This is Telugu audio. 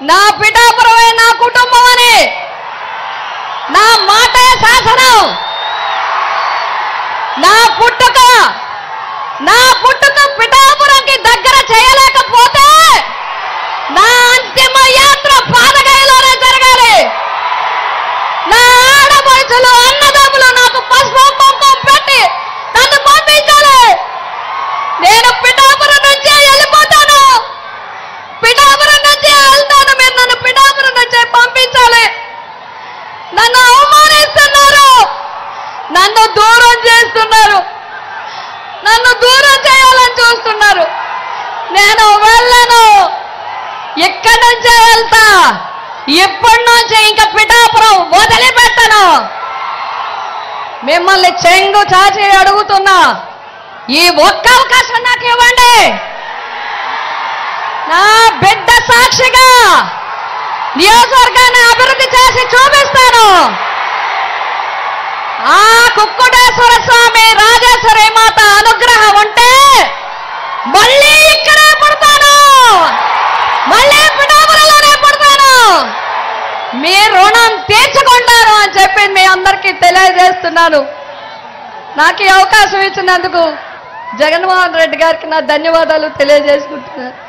నా పిఠాపురమే నా కుటుంబం అని నా మాటే శాసనం నా పుట్టుక నా పుట్టుక పిఠాపురంకి దగ్గర చేయలేకపోతే నా అంతిమ యాత్ర పాదగయలోనే జరగాలి నా ఆడపడుచులు అన్నదమ్ములు నాకు పసుపు కుంకుమ పెట్టి నన్ను పంపించాలి నేను పిఠాపురం నుంచే వెళ్ళిపోతాను పిఠాపురం నుంచే వెళ్తాను మీరు నన్ను పిఠాపురం నుంచే పంపించాలి నన్ను అవమానిస్తున్నారు నన్ను దూరం చేస్తున్నారు నన్ను దూరం చేయాలని చూస్తున్నారు నేను వెళ్ళను ఇక్కడి నుంచే వెళ్తా ఇప్పటి నుంచి ఇంకా పిఠాపురం వదిలిపెట్టను మిమ్మల్ని చెంగు చాచి అడుగుతున్నా ఈ ఒక్క అవకాశం నాకు ఇవ్వండి నా బిడ్డ సాక్షిగా నియోజకవర్గాన్ని అభివృద్ధి చేసి చూపిస్తాను ఆ కుక్కుటేశ్వర స్వామి రాజేశ్వరి మాత అనుగ్రహం ఉంటే మళ్ళీ ఇక్కడే పుడతాను మళ్ళీ పిఠాపురంలోనే పుడతాను మీ రుణం తీర్చుకుంటారు అని చెప్పి మీ అందరికీ తెలియజేస్తున్నాను నాకు ఈ అవకాశం ఇచ్చినందుకు జగన్మోహన్ రెడ్డి గారికి నా ధన్యవాదాలు తెలియజేసుకుంటున్నాను